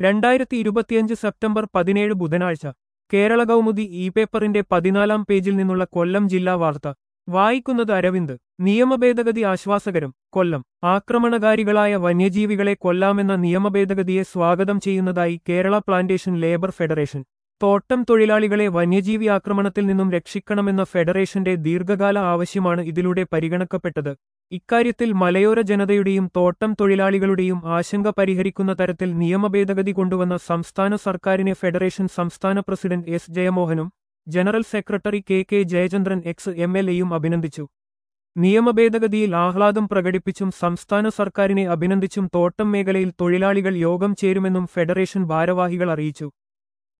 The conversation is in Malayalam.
രണ്ടായിരത്തി ഇരുപത്തിയഞ്ച് സെപ്റ്റംബർ പതിനേഴ് ബുധനാഴ്ച കേരള കൗമുദി ഇ പേപ്പറിന്റെ പതിനാലാം പേജിൽ നിന്നുള്ള കൊല്ലം ജില്ലാ വാർത്ത വായിക്കുന്നത് അരവിന്ദ് നിയമഭേദഗതി ആശ്വാസകരം കൊല്ലം ആക്രമണകാരികളായ വന്യജീവികളെ കൊല്ലാമെന്ന നിയമഭേദഗതിയെ സ്വാഗതം ചെയ്യുന്നതായി കേരള പ്ലാന്റേഷൻ ലേബർ ഫെഡറേഷൻ തോട്ടം തൊഴിലാളികളെ വന്യജീവി ആക്രമണത്തിൽ നിന്നും രക്ഷിക്കണമെന്ന ഫെഡറേഷന്റെ ദീർഘകാല ആവശ്യമാണ് ഇതിലൂടെ പരിഗണിക്കപ്പെട്ടത് ഇക്കാര്യത്തിൽ മലയോര ജനതയുടെയും തോട്ടം തൊഴിലാളികളുടെയും ആശങ്ക പരിഹരിക്കുന്ന തരത്തിൽ നിയമഭേദഗതി കൊണ്ടുവന്ന സംസ്ഥാന സർക്കാരിനെ ഫെഡറേഷൻ സംസ്ഥാന പ്രസിഡന്റ് എസ് ജയമോഹനും general secretary K K Jayachandran X M L എയും അഭിനന്ദിച്ചു നിയമഭേദഗതിയിൽ ആഹ്ലാദം പ്രകടിപ്പിച്ചും സംസ്ഥാന സർക്കാരിനെ അഭിനന്ദിച്ചും തോട്ടം മേഖലയിൽ തൊഴിലാളികൾ യോഗം ചേരുമെന്നും ഫെഡറേഷൻ ഭാരവാഹികൾ അറിയിച്ചു